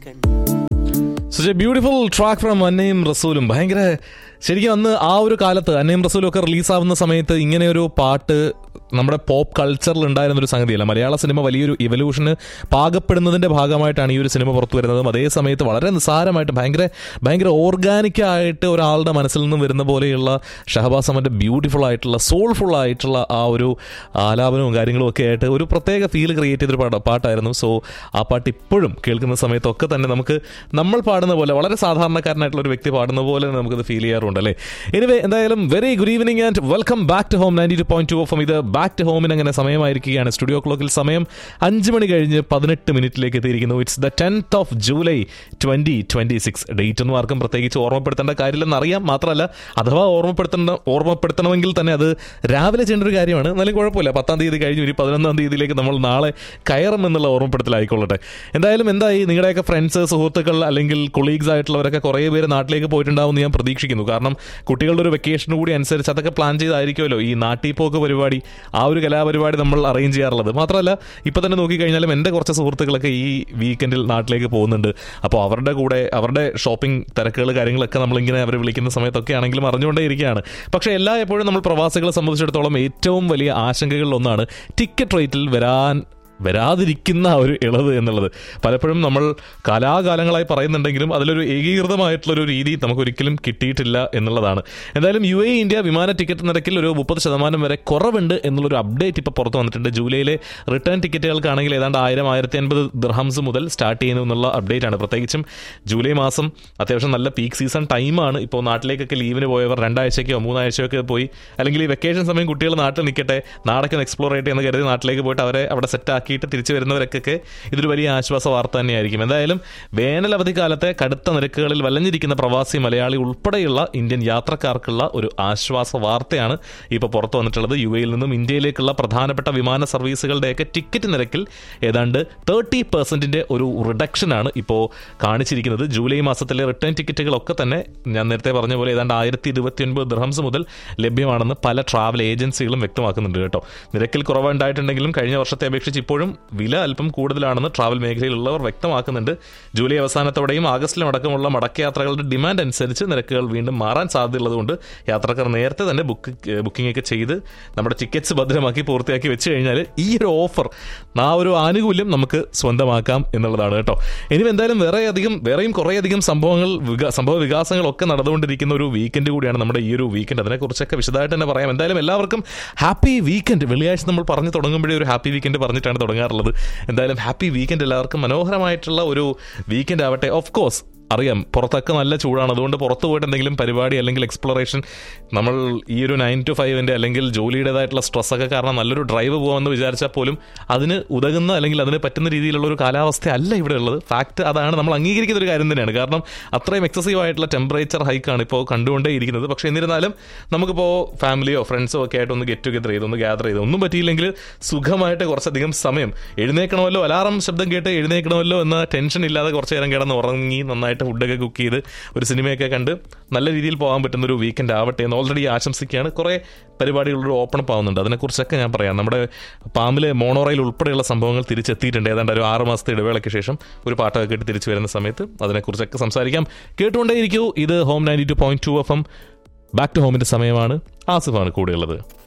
Suja beautiful track from അന്നയും റസൂലും ഭയങ്കര ശരിക്കും അന്ന് ആ ഒരു കാലത്ത് അന്നയും റസൂലും ഒക്കെ റിലീസാവുന്ന സമയത്ത് ഇങ്ങനെ ഒരു പാട്ട് നമ്മുടെ പോപ്പ് കൾച്ചറിൽ ഉണ്ടായിരുന്ന ഒരു സംഗതിയല്ല മലയാള സിനിമ വലിയൊരു ഇവല്യൂഷന് പാകപ്പെടുന്നതിന്റെ ഭാഗമായിട്ടാണ് ഈ ഒരു സിനിമ പുറത്തു വരുന്നതും അതേ സമയത്ത് വളരെ നിസ്സാരമായിട്ട് ഭയങ്കര ഭയങ്കര ഓർഗാനിക് ആയിട്ട് ഒരാളുടെ മനസ്സിൽ നിന്നും വരുന്ന പോലെയുള്ള ഷഹബാസ് അമന്റെ ബ്യൂട്ടിഫുൾ ആയിട്ടുള്ള സോൾഫുൾ ആയിട്ടുള്ള ആ ഒരു ആലാപനവും കാര്യങ്ങളും ഒക്കെ ആയിട്ട് ഒരു പ്രത്യേക ഫീൽ ക്രിയേറ്റ് ചെയ്തൊരു പാട്ട് പാട്ടായിരുന്നു സോ ആ പാട്ട് ഇപ്പോഴും കേൾക്കുന്ന സമയത്തൊക്കെ തന്നെ നമുക്ക് നമ്മൾ പാടുന്ന പോലെ വളരെ സാധാരണക്കാരനായിട്ടുള്ള ഒരു വ്യക്തി പാടുന്ന പോലെ തന്നെ നമുക്കത് ഫീൽ ചെയ്യാറുണ്ട് അല്ലേ എനിവേ എന്തായാലും very good evening and welcome back to home ninety two point two of ഇത് ബാക്ക് ടു ഹോമിന് അങ്ങനെ സമയമായിരിക്കുകയാണ് സ്റ്റുഡിയോ ക്ലോക്കിൽ സമയം അഞ്ച് മണി കഴിഞ്ഞ് പതിനെട്ട് മിനിറ്റിലേക്ക് എത്തിയിരിക്കുന്നു it's the tenth of July twenty twenty six date ഒന്നും ആർക്കും പ്രത്യേകിച്ച് ഓർമ്മപ്പെടുത്തേണ്ട കാര്യമില്ലെന്ന് അറിയാം മാത്രമല്ല അഥവാ ഓർമ്മപ്പെടുത്തേണ്ട ഓർമ്മപ്പെടുത്തണമെങ്കിൽ തന്നെ അത് രാവിലെ ചെയ്യേണ്ട ഒരു കാര്യമാണ് എന്നാലും കുഴപ്പമില്ല പത്താം തീയതി കഴിഞ്ഞ് ഒരു പതിനൊന്നാം തീയതിയിലേക്ക് നമ്മൾ നാളെ കയറും എന്നുള്ള ഓർമ്മപ്പെടുത്തലായിക്കൊള്ളട്ടെ എന്തായാലും എന്തായി നിങ്ങളുടെയൊക്കെ ഫ്രണ്ട്സ് സുഹൃത്തുക്കൾ അല്ലെങ്കിൽ കൊളീഗ്സ് ആയിട്ടുള്ളവരൊക്കെ കുറേ പേര് നാട്ടിലേക്ക് പോയിട്ടുണ്ടാവും എന്ന് ഞാൻ പ്രതീക്ഷിക്കുന്നു കാരണം കുട്ടികളുടെ ഒരു വെക്കേഷൻ കൂടി അനുസരിച്ച് അതൊക്കെ പ്ലാൻ ചെയ്തായിരിക്കുമല്ലോ ഈ നാട്ടിപ്പോക്ക് പരിപാടി ആ ഒരു കലാപരിപാടി നമ്മൾ അറേഞ്ച് ചെയ്യാറുള്ളത് മാത്രമല്ല ഇപ്പൊ തന്നെ നോക്കിക്കഴിഞ്ഞാലും എൻ്റെ കുറച്ച് സുഹൃത്തുക്കളൊക്കെ ഈ വീക്കെൻഡിൽ നാട്ടിലേക്ക് പോകുന്നുണ്ട് അപ്പോൾ അവരുടെ കൂടെ അവരുടെ ഷോപ്പിംഗ് തിരക്കുകൾ കാര്യങ്ങളൊക്കെ നമ്മളിങ്ങനെ അവരെ വിളിക്കുന്ന സമയത്തൊക്കെ ആണെങ്കിലും അറിഞ്ഞുകൊണ്ടേ ഇരിക്കുകയാണ് പക്ഷേ എല്ലാ എപ്പോഴും നമ്മൾ പ്രവാസികളെ സംബന്ധിച്ചിടത്തോളം ഏറ്റവും വലിയ ആശങ്കകളിൽ ഒന്നാണ് ടിക്കറ്റ് റേറ്റിൽ വരാൻ വരാതിരിക്കുന്ന ആ ഒരു ഇളവ് എന്നുള്ളത് പലപ്പോഴും നമ്മൾ കാലാകാലങ്ങളായി പറയുന്നുണ്ടെങ്കിലും അതിലൊരു ഏകീകൃതമായിട്ടുള്ളൊരു രീതി നമുക്കൊരിക്കലും കിട്ടിയിട്ടില്ല എന്നുള്ളതാണ് എന്തായാലും യു എ ഇന്ത്യ വിമാന ടിക്കറ്റ് നിരക്കിൽ ഒരു മുപ്പത് ശതമാനം വരെ കുറവുണ്ട് എന്നുള്ളൊരു അപ്ഡേറ്റ് ഇപ്പോൾ പുറത്തു വന്നിട്ടുണ്ട് ജൂലൈയിലെ റിട്ടേൺ ടിക്കറ്റുകൾക്കാണെങ്കിൽ ഏതാണ്ട് ആയിരം ആയിരത്തി അൻപത് ദിർഹംസ് മുതൽ സ്റ്റാർട്ട് ചെയ്യുന്നു എന്നുള്ള അപ്ഡേറ്റ് ആണ് പ്രത്യേകിച്ചും ജൂലൈ മാസം അത്യാവശ്യം നല്ല പീക്ക് സീസൺ ടൈമാണ് ഇപ്പോൾ നാട്ടിലേക്കൊക്കെ ലീവിന് പോയവർ രണ്ടാഴ്ചയ്ക്കോ മൂന്നാഴ്ചയൊക്കെ പോയി അല്ലെങ്കിൽ ഈ വെക്കേഷൻ സമയം കുട്ടികൾ നാട്ടിൽ നിൽക്കട്ടെ നാടൊക്കെ എക്സ്പ്ലോർ ചെയ്യട്ടെ എന്ന് കരുതി നാട്ടിലേക്ക് പോയിട്ട് അവരെ അവിടെ സെറ്റ് ആക്കിയിട്ട് തിരിച്ചു വരുന്നവർക്കൊക്കെ ഇതൊരു വലിയ ആശ്വാസ വാർത്ത തന്നെയായിരിക്കും എന്തായാലും വേനൽ അവധിക്കാലത്തെ കടുത്ത നിരക്കുകളിൽ വലഞ്ഞിരിക്കുന്ന പ്രവാസി മലയാളി ഉൾപ്പെടെയുള്ള ഇന്ത്യൻ യാത്രക്കാർക്കുള്ള ഒരു ആശ്വാസ വാർത്തയാണ് ഇപ്പോൾ പുറത്തു വന്നിട്ടുള്ളത് യു എയിൽ നിന്നും ഇന്ത്യയിലേക്കുള്ള പ്രധാനപ്പെട്ട വിമാന സർവീസുകളുടെയൊക്കെ ടിക്കറ്റ് നിരക്കിൽ ഏതാണ്ട് തേർട്ടി പെർസെന്റിന്റെ ഒരു റിഡക്ഷനാണ് ഇപ്പോൾ കാണിച്ചിരിക്കുന്നത് ജൂലൈ മാസത്തിലെ റിട്ടേൺ ടിക്കറ്റുകളൊക്കെ തന്നെ ഞാൻ നേരത്തെ പറഞ്ഞ പോലെ ഏതാണ്ട് ആയിരത്തി ഇരുപത്തി ഒൻപത് ദിർഹംസ് മുതൽ ലഭ്യമാണെന്ന് പല ട്രാവൽ ഏജൻസികളും വ്യക്തമാക്കുന്നുണ്ട് കേട്ടോ നിരക്കിൽ കുറവുണ്ടായിട്ടുണ്ടെങ്കിലും കഴിഞ്ഞ വർഷത്തെ അപേക്ഷിച്ച് ഇപ്പോഴും വില അല്പം കൂടുതലാണെന്ന് ട്രാവൽ മേഖലയിലുള്ളവർ വ്യക്തമാക്കുന്നുണ്ട് ജൂലൈ അവസാനത്തോടെയും ആഗസ്റ്റിലും അടക്കമുള്ള മടക്കയാത്രകളുടെ ഡിമാൻഡ് അനുസരിച്ച് നിരക്കുകൾ വീണ്ടും മാറാൻ സാധ്യതയുള്ളതുകൊണ്ട് യാത്രക്കാർ നേരത്തെ തന്നെ ബുക്ക് ബുക്കിംഗ് ഒക്കെ ചെയ്ത് നമ്മുടെ ടിക്കറ്റ്സ് ഭദ്രമാക്കി പൂർത്തിയാക്കി വെച്ച് കഴിഞ്ഞാൽ ഈ ഒരു ഓഫർ ആ ഒരു ആനുകൂല്യം നമുക്ക് സ്വന്തമാക്കാം എന്നുള്ളതാണ് കേട്ടോ ഇനി എന്തായാലും വേറെ അധികം വേറെയും കുറേയധികം സംഭവങ്ങൾ വിക- സംഭവ വികാസങ്ങളൊക്കെ നടന്നുകൊണ്ടിരിക്കുന്ന ഒരു വീക്കെൻഡ് കൂടിയാണ് നമ്മുടെ ഈ ഒരു വീക്കെൻഡ് അതിനെക്കുറിച്ചൊക്കെ വിശദമായിട്ട് തന്നെ പറയാം എന്തായാലും എല്ലാവർക്കും ഹാപ്പി വീക്കെൻഡ് വെള്ളിയാഴ്ച നമ്മൾ പറഞ്ഞു തുടങ്ങുമ്പോഴേ ഒരു ഹാപ്പി വീക്കെൻഡ് പറഞ്ഞിട്ടാണ് തുടങ്ങാറുള്ളത് എന്തായാലും ഹാപ്പി വീക്കെൻഡ് എല്ലാവർക്കും മനോഹരമായിട്ടുള്ള ഒരു വീക്കെൻഡ് ആവട്ടെ ഓഫ് കോഴ്സ് അറിയാം പുറത്തൊക്കെ നല്ല ചൂടാണ് അതുകൊണ്ട് പുറത്ത് പോയിട്ട് എന്തെങ്കിലും പരിപാടി അല്ലെങ്കിൽ എക്സ്പ്ലോറേഷൻ നമ്മൾ ഈ ഒരു നയൻ ടു ഫൈവിൻ്റെ അല്ലെങ്കിൽ ജോലിയുടേതായിട്ടുള്ള സ്ട്രെസ്സൊക്കെ കാരണം നല്ലൊരു ഡ്രൈവ് പോകാമെന്ന് വിചാരിച്ചാൽ പോലും അതിന് ഉതകുന്ന അല്ലെങ്കിൽ അതിന് പറ്റുന്ന രീതിയിലുള്ള ഒരു കാലാവസ്ഥ അല്ല ഇവിടെ ഉള്ളത് ഫാക്ട് അതാണ് നമ്മൾ അംഗീകരിക്കുന്ന ഒരു കാര്യം തന്നെയാണ് കാരണം അത്രയും എക്സസീവ് ആയിട്ടുള്ള ടെമ്പറേച്ചർ ഹൈക്കാണ് ഇപ്പോൾ കണ്ടുകൊണ്ടേ ഇരിക്കുന്നത് പക്ഷേ എന്നിരുന്നാലും നമുക്കിപ്പോൾ ഫാമിലിയോ ഫ്രണ്ട്സോ ഒക്കെ ആയിട്ട് ഒന്ന് ഗെറ്റ് ടുഗെദർ ചെയ്ത് ഒന്ന് ഗ്യാദർ ചെയ്ത് ഒന്നും പറ്റിയില്ലെങ്കിൽ സുഖമായിട്ട് കുറച്ചധികം സമയം എഴുന്നേക്കണമല്ലോ അലാറം ശബ്ദം കേട്ട് എഴുന്നേക്കണമല്ലോ എന്ന ടെൻഷൻ ഇല്ലാതെ കുറച്ച് നേരം കിടന്ന് ഉറങ്ങി നന്നായിട്ട് ഫുഡൊക്കെ കുക്ക് ചെയ്ത് ഒരു സിനിമയൊക്കെ കണ്ട് നല്ല രീതിയിൽ പോകാൻ പറ്റുന്ന ഒരു വീക്കെൻഡ് ആവട്ടെ എന്ന് ഓൾറെഡി ആശംസിക്കുകയാണ് കുറേ പരിപാടികളൊരു ഓപ്പൺ അപ്പ് ആവുന്നുണ്ട് അതിനെക്കുറിച്ചൊക്കെ ഞാൻ പറയാം നമ്മുടെ പാമ്പിലെ മോണോറയിൽ ഉൾപ്പെടെയുള്ള സംഭവങ്ങൾ തിരിച്ചെത്തിയിട്ടുണ്ട് ഏതാണ്ട് ഒരു ആറ് മാസത്തെ ഇടവേളയ്ക്ക് ശേഷം ഒരു പാട്ടൊക്കെ കേട്ട് തിരിച്ചു വരുന്ന സമയത്ത് അതിനെക്കുറിച്ചൊക്കെ സംസാരിക്കാം കേട്ടുകൊണ്ടേയിരിക്കൂ ഇത് home ninety two point two F M back to ഹോമിന്റെ സമയമാണ് ആസിഫാണ് കൂടെയുള്ളത്